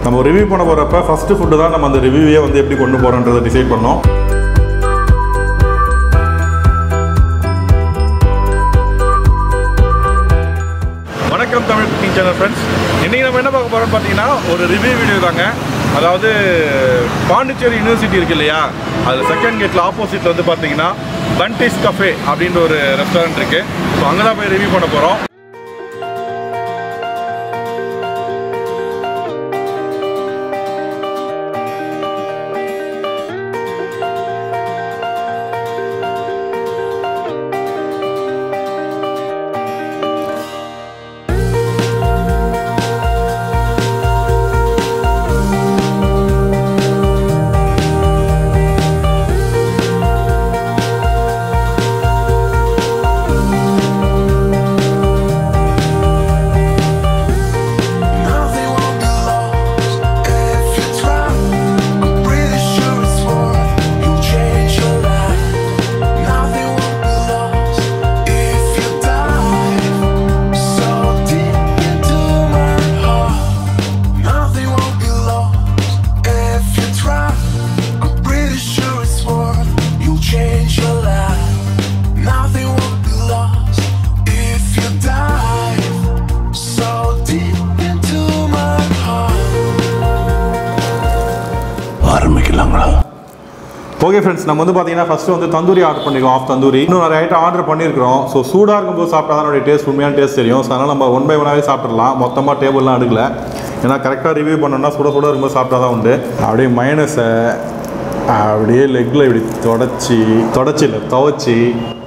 நம்ம ரிவ்யூ பண்ண போகிறப்ப ஃபஸ்ட்டு ஃபுட்டு தான் நம்ம அந்த ரிவ்யூவே வந்து எப்படி கொண்டு போகிறோன்றதை டிசைட் பண்ணோம் வணக்கம் தமிழ் குக்கிங் சேனல் ஃப்ரெண்ட்ஸ் இன்றைக்கி நம்ம என்ன பார்க்க போகிறோம்னு பார்த்தீங்கன்னா ஒரு ரிவ்யூ வீடியோ தாங்க அதாவது பாண்டிச்சேரி யூனிவர்சிட்டி இருக்கு இல்லையா அதில் செகண்ட் கேட்டில் ஆப்போசிட்டில் வந்து பார்த்தீங்கன்னா பண்டிஸ் கஃபே அப்படின்ற ஒரு ரெஸ்டாரண்ட் இருக்குது ஸோ அங்கே தான் போய் ரிவ்யூ பண்ண போகிறோம் Nothing won't be lost if you try. I'm pretty sure it's worth you change your life. Nothing won't be lost if you dive so deep into my heart. Nothing won't be lost if you try. I'm pretty sure it's worth you change your life. Nothing won't be lost if you dive so deep into my heart. ஆரம்பிக்கலாங்களா okay friends நம்ம வந்து பார்த்தீங்கன்னா first வந்து tandoori order பண்ணிருக்கோம் of tandoori இன்னும் நிறைய item order பண்ணியிருக்கிறோம் so சூடாக இருக்கும்போது சாப்பிட்டா தான் அதோடைய டேஸ்ட் உண்மையான டேஸ்ட் தெரியும் ஸோ அதனால் நம்ம ஒன் பை ஒன்னாகவே சாப்பிட்றலாம் மொத்தமாக டேபிள்லாம் எடுக்கல ஏன்னா கரெக்டாக ரிவ்யூ பண்ணோம்னா சுட சுட இருக்கும்போது சாப்பிட்டா தான் உண்டு அப்படியே மைனஸை அப்படியே லெக்கில் இப்படி தொடச்சி தொடச்சி இல்லை துவச்சி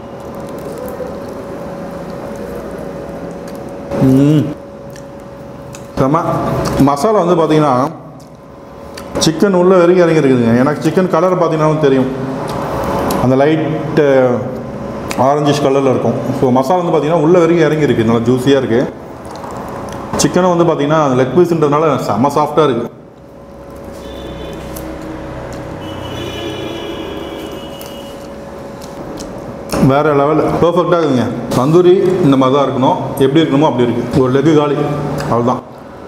ம் செம மசாலா வந்து பார்த்தீங்கன்னா சிக்கன் உள்ள வரைக்கும் இறங்கி இருக்குதுங்க எனக்கு சிக்கன் கலர் பார்த்தீங்கன்னா தெரியும் அந்த லைட்டு ஆரஞ்சிஷ் கலரில் இருக்கும் ஸோ மசாலா வந்து பார்த்தீங்கன்னா உள்ள வரைக்கும் இறங்கி இருக்கு நல்லா ஜூஸியாக இருக்குது சிக்கனும் வந்து பார்த்தீங்கன்னா லெக் பீஸ்ன்றதுனால செம்ம சாஃப்டாக இருக்குது வேறு லெவல் பெர்ஃபெக்டாக இருக்குங்க தந்தூரி இந்த மாதிரி தான் இருக்கணும் எப்படி இருக்கணுமோ அப்படி இருக்குது ஒரு லெக்கு காலி அவ்வளோதான்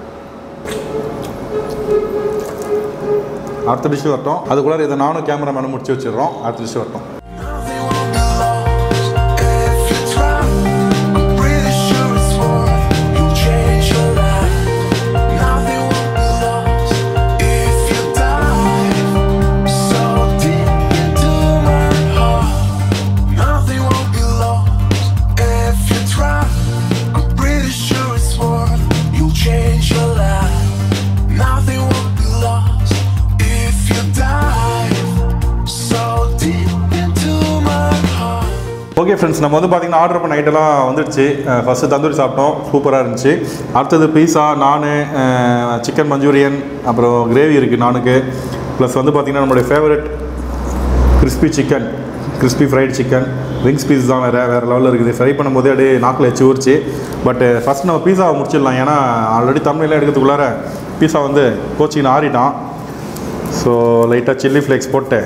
அடுத்த டிஷ் வரட்டும் அதுக்குள்ளார இதை நானும் கேமராமேனும் முடிச்சு வச்சிடுறோம் அடுத்த டிஷ் வரட்டும் Nothing won't be lost if you try. I'm pretty sure it's worth you change your life. Nothing won't be lost if you dive so deep into my heart. Nothing won't be lost if you try. I'm pretty sure it's worth you change your life. Nothing won't be lost if you dive so deep into my heart. Okay friends நம்ம வந்து பார்த்தீங்கன்னா order பண்ண ஐட்டம்லாம் வந்துடுச்சு first tandoori சாப்பிட்டோம் சூப்பராக இருந்துச்சு அடுத்தது பீஸா நானு சிக்கன் மஞ்சூரியன் அப்புறம் கிரேவி இருக்குது நானுக்கு ப்ளஸ் வந்து பார்த்தீங்கன்னா நம்மளுடைய favourite crispy chicken crispy fried chicken wings piece தான் வேறு வேறு லெவலில் இருக்குது ஃப்ரை பண்ணும்போதே அப்படியே நாக்கில் வச்சு ஊறிச்சு பட் ஃபஸ்ட் நம்ம பீஸாவை முடிச்சிடலாம் ஏன்னா ஆல்ரெடி தமிழ்லாம் எடுக்கிறதுக்குள்ளார பீஸா வந்து கோச்சின்னு ஆறிட்டான் ஸோ லைட்டாக சில்லி ஃப்ளேக்ஸ் போட்டு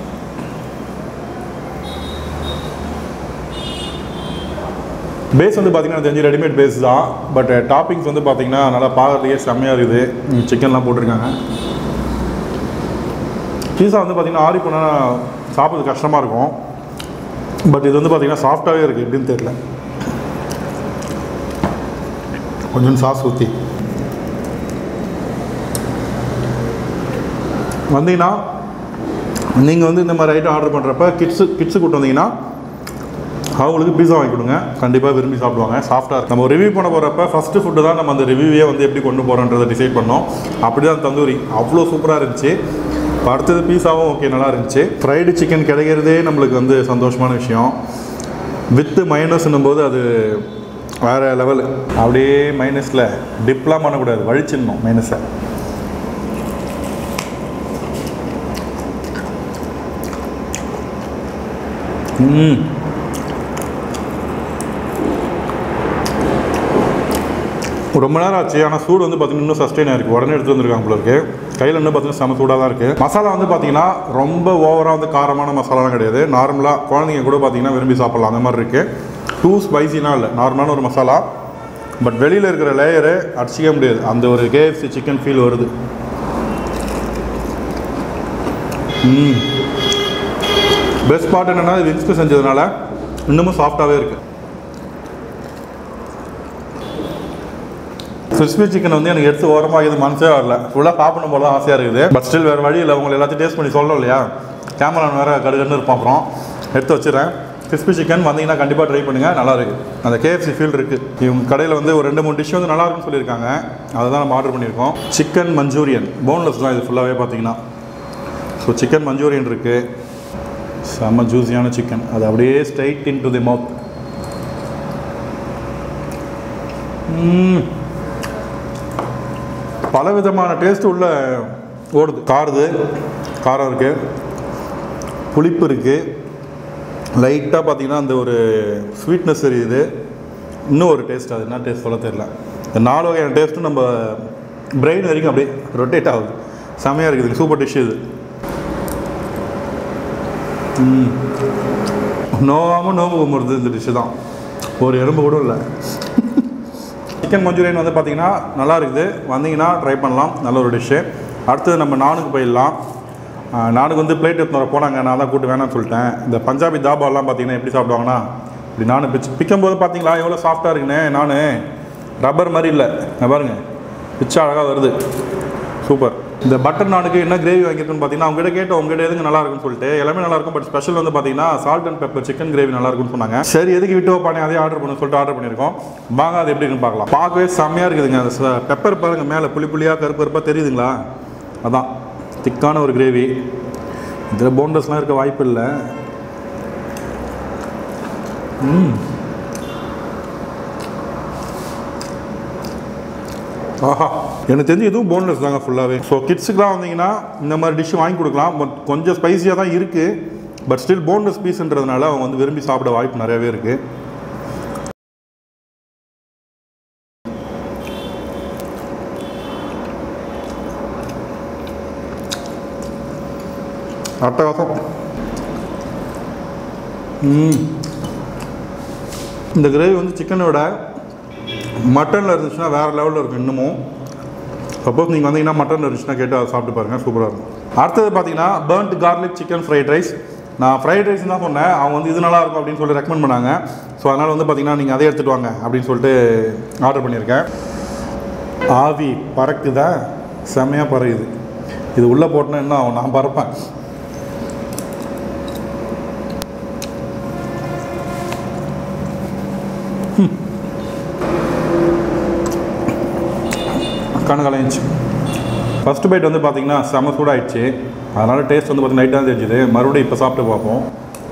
பேஸ் வந்து பார்த்தீங்கன்னா தெரிஞ்சு ரெடிமேட் பேஸ் தான் பட் டாப்பிங்ஸ் வந்து பார்த்தீங்கன்னா நல்லா பார்க்கறதுக்கே செம்மையாக இருக்குது சிக்கன்லாம் போட்டிருக்காங்க பீஸா வந்து பார்த்தீங்கன்னா ஆரி போனால் சாப்பிட்றது கஷ்டமாக இருக்கும் பட் இது வந்து பார்த்தீங்கன்னா சாஃப்டாகவே இருக்குது எப்படின்னு தெரியல கொஞ்சம் சாஸ் ஊற்றி வந்தீங்கன்னா நீங்கள் வந்து இந்த மாதிரி ஐட்டம் ஆர்டர் பண்ணுறப்ப கிட்ஸு கிட்ஸு கூட்டு வந்தீங்கன்னா அவங்களுக்கு பீஸா வாங்கி கொடுங்க கண்டிப்பாக விரும்பி சாப்பிடுவாங்க சாஃப்டாக இருக்கும் நம்ம ரிவ்யூ பண்ண போகிறப்ப ஃபஸ்ட்டு ஃபுட்டு தான் நம்ம அந்த ரிவ்யூவே வந்து எப்படி கொண்டு போகிறோன்றதை டிசைட் பண்ணோம் அப்படி தான் தந்தூரி அவ்வளோ சூப்பராக இருந்துச்சு இப்ப அடுத்தது பீஸாவும் ஓகே நல்லா இருந்துச்சு ஃப்ரைடு சிக்கன் கிடைக்கிறதே நம்மளுக்கு வந்து சந்தோஷமான விஷயம் வித்து மைனஸ்னும் போது அது வேறு லெவல் அப்படியே மைனஸில் டிப்லாம் பண்ணக்கூடாது வழிச்சிடணும் மைனஸை ம் ரொம்ப நேரம் ஆச்சு ஆனால் சூடு வந்து பார்த்தீங்கன்னா இன்னும் சஸ்டெயின் ஆயிருக்கு உடனே எடுத்து வந்திருக்காங்க போல இருக்கு கையில் இன்னும் பார்த்தீங்கன்னா செம சூடாக தான் இருக்குது மசாலா வந்து பார்த்தீங்கன்னா ரொம்ப ஓவராக வந்து காரமான மசாலாலாம் கிடையாது நார்மலாக குழந்தைங்க கூட பார்த்தீங்கன்னா விரும்பி சாப்பிட்லாம் அந்த மாதிரி இருக்குது டூ ஸ்பைசினா இல்லை நார்மலான ஒரு மசாலா பட் வெளியில் இருக்கிற லேயரு அடிச்சிக்க முடியாது அந்த ஒரு கேஎஃப்சி சிக்கன் ஃபீல் வருது ம் பெஸ்ட் பார்ட் என்னென்னா விங்ஸ்க்கு செஞ்சதுனால இன்னமும் சாஃப்டாகவே இருக்குது கிறிஸ்பி சிக்கன் வந்து எனக்கு எடுத்து ஓரமாக இது மனசே வரல ஃபுல்லாக சாப்பிடும் போல ஆசையாக இருக்குது பட் ஸ்டில் வேறு வழி இல்லை உங்களை எல்லாத்தையும் டேஸ்ட் பண்ணி சொல்லணும் இல்லையா கேமரான் வேறு கடுகன்னு இருப்பான் அப்புறம் எடுத்து வச்சுறேன் கிறிஸ்பி சிக்கன் வந்தீங்கன்னா கண்டிப்பாக ட்ரை பண்ணுங்கள் நல்லா இருக்கு அந்த கேஎஃப்சி ஃபீல் இருக்குது இவங்க கடையில் வந்து ஒரு ரெண்டு மூணு டிஷ் வந்து நல்லா இருக்குன்னு சொல்லியிருக்காங்க அதை தான் நம்ம ஆர்டர் பண்ணியிருக்கோம் சிக்கன் மஞ்சூரியன் போன்லெஸ் தான் இது ஃபுல்லாகவே பார்த்தீங்கன்னா ஸோ சிக்கன் மஞ்சூரியன் இருக்குது செம்ம ஜூஸியான சிக்கன் அது அப்படியே ஸ்ட்ரைட் இன் டு தி மவுத் பல விதமான டேஸ்ட் உள்ள ஓடுது காருது காரம் இருக்குது புளிப்பு இருக்குது லைட்டாக பார்த்தீங்கன்னா அந்த ஒரு ஸ்வீட்னஸ் தெரியுது இன்னும் ஒரு டேஸ்ட் அது என்ன டேஸ்ட் சொல்ல தெரியல இந்த நாலு வகையான டேஸ்ட்டும் நம்ம பிரெயின் வரைக்கும் அப்படியே ரொட்டேட் ஆகுது செமையாக இருக்குது சூப்பர் டிஷ் இது ம் நோவாமல் நோவு கும்புறது இந்த டிஷ்ஷு தான் ஒரு எறும்பு கூட இல்லை சிக்கன் மஞ்சூரியன் வந்து பார்த்தீங்கன்னா நல்லா இருக்குது வந்தீங்கன்னா ட்ரை பண்ணலாம் நல்ல ஒரு டிஷ்ஷு அடுத்தது நம்ம நானுக்கு போயிடலாம் ஆஹ் நானுக்கு வந்து பிளேட் எடுத்து வர போனாங்க நான் தான் கூட்டு வேணாம்னு சொல்லிட்டேன் இந்த பஞ்சாபி தாபாலாம் பார்த்தீங்கன்னா எப்படி சாப்பிடுவாங்கன்னா இப்படி நான் பிச்சு பிக்கும்போது பார்த்தீங்களா எவ்வளோ சாஃப்டாக இருக்குண்ணே நான் ரப்பர் மாதிரி இல்லை இங்க பாருங்க பிச்சா அழகாக வருது சூப்பர் இந்த பட்டர் நானுக்கு என்ன கிரேவி வாங்கியிருக்குன்னு பார்த்தீங்கன்னா அவங்ககிட்ட கேட்டோம் உங்ககிட்ட எதுங்க நல்லா இருக்குன்னு சொல்லிட்டு எல்லாமே நல்லா இருக்கும் பட் ஸ்பெஷல் வந்து பார்த்தீங்கன்னா salt and pepper chicken gravy நல்லா இருக்கும்னு சொன்னாங்க சரி எதுக்கு விட்டு பானே அதே ஆர்டர் பண்ணு சொல்லிட்டு ஆர்டர் பண்ணியிருக்கோம் வாங்க அது எப்படி இருக்குன்னு பார்க்கலாம் பார்க்கவே செம்மையாக இருக்குதுங்க அந்த பெப்பர் பாருங்க மேலே புளி புளியாக கருப்பு கருப்பாக தெரியுதுங்களா அதான் திக்கான ஒரு கிரேவி இதில் போண்டஸ்லாம் இருக்க வாய்ப்பு இல்லை ஆஹா எனக்கு தெரிஞ்சு இதுவும் போன்லெஸ் தாங்க ஃபுல்லாகவே ஸோ கிட்ஸுக்குலாம் வந்தீங்கன்னா இந்த மாதிரி டிஷ் வாங்கி கொடுக்கலாம் பட் கொஞ்சம் ஸ்பைசியாக தான் இருக்குது பட் ஸ்டில் போன்லெஸ் பீஸ்ன்றதுனால அவங்க வந்து விரும்பி சாப்பிட வாய்ப்பு நிறையவே இருக்குது அட்டகாசம் ம் இந்த கிரேவி வந்து சிக்கனை விட மட்டனில் இருந்துச்சுன்னா வேறு லெவலில் இருக்கும் இன்னமும் சப்போஸ் நீங்கள் வந்தீங்கன்னா மட்டன் இருந்துச்சுன்னா கேட்டு அதை சாப்பிட்டு பாருங்கள் சூப்பராக இருக்கும் அடுத்தது பார்த்தீங்கன்னா burnt garlic chicken fried rice நான் ஃப்ரைட் ரைஸ் தான் சொன்னேன் அவங்க வந்து இது நல்லா இருக்கும் அப்படின்னு சொல்லி ரெக்கமெண்ட் பண்ணாங்க ஸோ அதனால் வந்து பார்த்தீங்கன்னா நீங்கள் அதே எடுத்துகிட்டு வாங்க அப்படின்னு சொல்லிட்டு ஆர்டர் பண்ணியிருக்கேன் ஆவி பறக்குதா செம்மையாக பறக்குது இது உள்ளே போட்டோன்னா என்ன ஆகும் நான் பறப்பேன் கண்ணு கலைஞ்சி ஃபஸ்ட்டு பைட் வந்து பார்த்தீங்கன்னா செம சூடாயிடுச்சு அதனால் டேஸ்ட் வந்து பார்த்தீங்கன்னா லைட்டாக தெரிஞ்சுது மறுபடியும் இப்போ சாப்பிட்டு பார்ப்போம்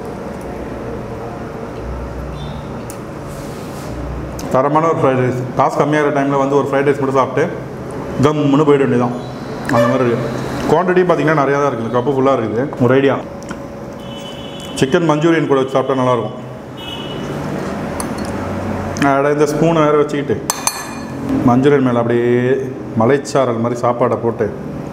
தரமான ஒரு ஃப்ரைட் ரைஸ் காசு கம்மியாகிற டைமில் வந்து ஒரு ஃப்ரைட் ரைஸ் மட்டும் சாப்பிட்டு கம்முன்னு போயிட வேண்டியதான் அந்த மாதிரி இருக்குது குவான்டிட்டி பார்த்தீங்கன்னா நிறையா தான் இருக்குது கப்பு ஃபுல்லாக இருக்குது ஒரு ஐடியா சிக்கன் மஞ்சூரியன் கூட வச்சு சாப்பிட்டா நல்லாயிருக்கும் அட இந்த ஸ்பூனை வேறு வச்சுக்கிட்டு மஞ்சூரியன் மேலே அப்படியே மலைச்சாரல் மாதிரி சாப்பாடை போட்டு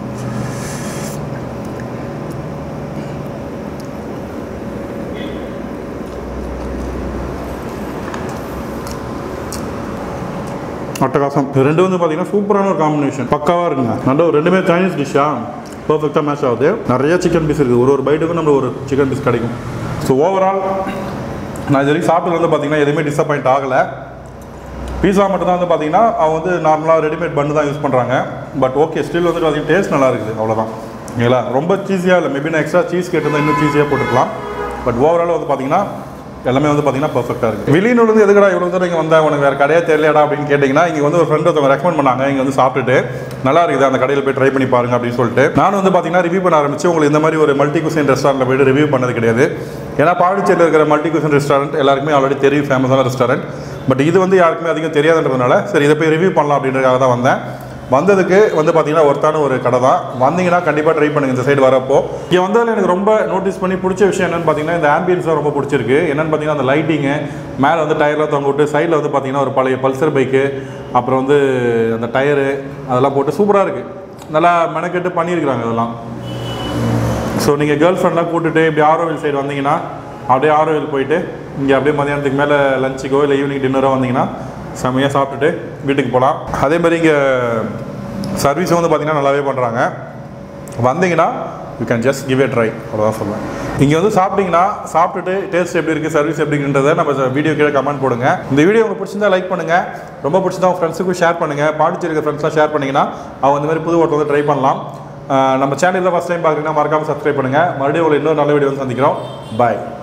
அட்டகாசம் இது ரெண்டு வந்து பார்த்தீங்கன்னா சூப்பரான ஒரு காம்பினேஷன் பக்காவாக இருக்குங்க நல்ல ஒரு ரெண்டுமே சைனீஸ் டிஷ்ஷா பர்ஃபெக்டாக மேட்ச் ஆகுது நிறைய சிக்கன் பீஸ் இருக்குது ஒரு ஒரு பைட்டுக்கும் நம்ம ஒரு சிக்கன் பீஸ் கிடைக்கும் ஸோ ஓவரால் நான் இது வரைக்கும் சாப்பிட்டது வந்து பார்த்தீங்கன்னா எதுவுமே டிசப்பாயிண்ட் ஆகலை பீஸா மட்டும் தான் வந்து பார்த்தீங்கன்னா அவங்க வந்து நார்மலாக ரெடிமேட் பண்ணு தான் யூஸ் பண்ணுறாங்க பட் ஓகே ஸ்டில் வந்து பார்த்தீங்கன்னா டேஸ்ட் நல்லா இருக்குது அவ்வளோதான் ஓகேங்களா ரொம்ப சீஸியாக இல்லை மேபி நான் எக்ஸ்ட்ரா சீஸ் கேட்டிருந்தா இன்னும் சீஸியாக போட்டுக்கலாம் பட் ஓவரால் வந்து பார்த்தீங்கன்னா எல்லாமே வந்து பார்த்தீங்கன்னா பர்ஃபெக்டாக இருக்குது வெளியூர்ல இருந்து எதுக்கடா இவ்வளோ தூரம் இங்கே வந்தேன் உனக்கு வேறு கடையே தெரியலடா அப்படின்னு கேட்டிங்கன்னா இங்கே வந்து ஒரு ஃப்ரெண்ட் ஒருத்தவங்க ரெக்கமெண்ட் பண்ணாங்க இங்கே வந்து சாப்பிட்டுட்டு நல்லா இருக்குது அந்த கடையில் போய் ட்ரை பண்ணி பாருங்க அப்படின்னு சொல்லிட்டு நானும் வந்து பார்த்தீங்கன்னா ரிவ்யூ பண்ண ஆரம்பிச்சு உங்களுக்கு இந்த மாதிரி ஒரு மல்டி குசின் ரெஸ்டாரண்ட்டில் போயிட்டு ரிவ்யூ பண்ணது கிடையாது ஏன்னா பாண்டிச்சேரியில் இருக்கிற மல்டி குசின் ரெஸ்டாரண்ட் எல்லாருக்குமே ஆல்ரெடி தெரியும் ஃபேமஸான ரெஸ்டாரண்ட் பட் இது வந்து யாருக்குமே அதிகம் தெரியாதுன்றதுனால சரி இதை போய் ரிவ்யூ பண்ணலாம் அப்படின்றதுக்காக தான் வந்தேன் வந்ததுக்கு வந்து பார்த்தீங்கன்னா ஒருத்தான ஒரு கடை தான் வந்தீங்கன்னா கண்டிப்பாக ட்ரை பண்ணுங்க இந்த சைடு வரப்போ இங்கே வந்ததில் எனக்கு ரொம்ப நோட்டீஸ் பண்ணி பிடிச்ச விஷயம் என்னன்னு பார்த்தீங்கன்னா இந்த ஆம்பியன்ஸ் ரொம்ப பிடிச்சிருக்கு என்னன்னு பார்த்தீங்கன்னா அந்த லைட்டிங்கு மேலே வந்து டயர்லாம் தொங்க விட்டு சைடில் வந்து பார்த்தீங்கன்னா ஒரு பழைய பல்சர் பைக்கு அப்புறம் வந்து அந்த டயரு அதெல்லாம் போட்டு சூப்பராக இருக்குது நல்லா மெனக்கெட்டு பண்ணியிருக்கிறாங்க இதெல்லாம் ஸோ நீங்கள் கேர்ள் ஃப்ரெண்ட்லாம் கூட்டிட்டு இப்படி ஆரோவில் சைடு வந்தீங்கன்னா அப்படியே ஆரோவில் போயிட்டு இங்கே அப்படியே மதியானத்துக்கு மேலே லஞ்சுக்கோ இல்லை ஈவினிங் டின்னரோ வந்தீங்கன்னா செம்மையாக சாப்பிட்டுட்டு வீட்டுக்கு போகலாம் அதே மாதிரி இங்கே சர்வீஸ் வந்து பார்த்திங்கன்னா நல்லாவே பண்ணுறாங்க வந்தீங்கன்னா you can just give a try அவ்வளோதான் சொல்லுவேன் இங்கே வந்து சாப்பிட்டீங்கன்னா சாப்பிட்டுட்டு டேஸ்ட் எப்படி இருக்குது சர்வீஸ் எப்படின்றத நம்ம வீடியோ கீழே கமெண்ட் போடுங்க இந்த வீடியோ உங்களுக்கு பிடிச்சிருந்தா லைக் பண்ணுங்கள் ரொம்ப பிடிச்சிருந்தா உங்கள் ஃப்ரெண்ட்ஸுக்கும் ஷேர் பண்ணுங்கள் பாண்டிச்சேரி இருக்க ஃப்ரெண்ட்ஸ்லாம் ஷேர் பண்ணிங்கன்னா அவங்க இந்த மாதிரி புது ஹோட்டல் வந்து ட்ரை பண்ணலாம் ஆஹ் நம்ம சேனலில் ஃபஸ்ட் டைம் பார்க்குறீங்கன்னா மறக்காமல் சப்ஸ்கிரைப் பண்ணுங்கள் மறுபடியும் ஒரு இன்னொரு நல்ல வீடியோ வந்து சந்திக்கிறோம் பாய்